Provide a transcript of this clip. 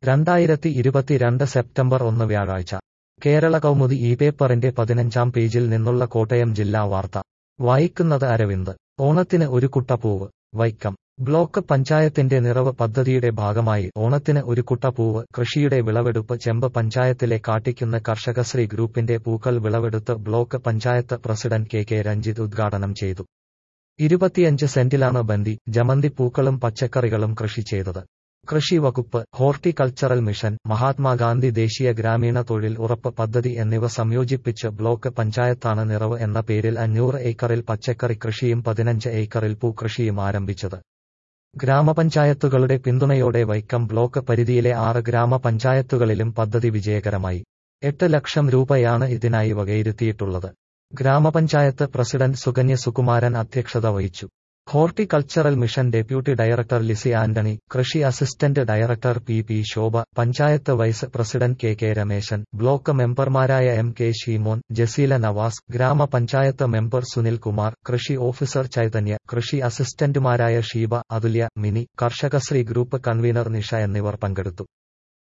രണ്ടായിരത്തി ഇരുപത്തിരണ്ട് സെപ്റ്റംബർ ഒന്ന് വ്യാഴാഴ്ച കേരള കൗമുദി ഈ പേപ്പറിന്റെ പതിനഞ്ചാം പേജിൽ നിന്നുള്ള കോട്ടയം ജില്ലാ വാർത്ത വായിക്കുന്നത് അരവിന്ദ് ഓണത്തിന് ഒരു കുട്ടപ്പൂവ് വൈക്കം ബ്ലോക്ക് പഞ്ചായത്തിന്റെ നിറവ് പദ്ധതിയുടെ ഭാഗമായി ഓണത്തിന് ഒരു കുട്ടപ്പൂവ് കൃഷിയുടെ വിളവെടുപ്പ് ചെമ്പ് പഞ്ചായത്തിലെ കാട്ടിക്കുന്ന് കർഷകശ്രീ ഗ്രൂപ്പിന്റെ പൂക്കൾ വിളവെടുത്ത് block panchayat president K K Ranjith ഉദ്ഘാടനം ചെയ്തു ഇരുപത്തിയഞ്ച് സെന്റിലാണ് ബന്ദി ജമന്തി പൂക്കളും പച്ചക്കറികളും കൃഷി ചെയ്തത് കൃഷി വകുപ്പ് ഹോർട്ടിക്കൾച്ചറൽ മിഷൻ മഹാത്മാഗാന്ധി ദേശീയ ഗ്രാമീണ തൊഴിൽ ഉറപ്പ് പദ്ധതി എന്നിവ സംയോജിപ്പിച്ച് ബ്ലോക്ക് പഞ്ചായത്താണ് നിറവ് എന്ന പേരിൽ അഞ്ഞൂറ് ഏക്കറിൽ പച്ചക്കറി കൃഷിയും പതിനഞ്ച് ഏക്കറിൽ പൂക്കൃഷിയും ആരംഭിച്ചത് ഗ്രാമപഞ്ചായത്തുകളുടെ പിന്തുണയോടെ വൈക്കം ബ്ലോക്ക് പരിധിയിലെ ആറ് ഗ്രാമപഞ്ചായത്തുകളിലും പദ്ധതി വിജയകരമായി എട്ട് ലക്ഷം രൂപയാണ് ഇതിനായി വകയിരുത്തിയിട്ടുള്ളത് ഗ്രാമപഞ്ചായത്ത് പ്രസിഡന്റ് സുകന്യ സുകുമാരൻ അധ്യക്ഷത വഹിച്ചു horticultural mission deputy director Lissy Antony കൃഷി assistant director P P Shobha panchayat vice president K K Rameshan block മെമ്പർമാരായ എം കെ ഷീമോൻ ജസീല നവാസ് ഗ്രാമപഞ്ചായത്ത് മെമ്പർ സുനിൽ കുമാർ കൃഷി ഓഫീസർ ചൈതന്യ കൃഷി അസിസ്റ്റന്റുമാരായ ഷീബ അതുല്യ മിനി കർഷകശ്രീ ഗ്രൂപ്പ് കൺവീനർ നിഷ എന്നിവർ പങ്കെടുത്തു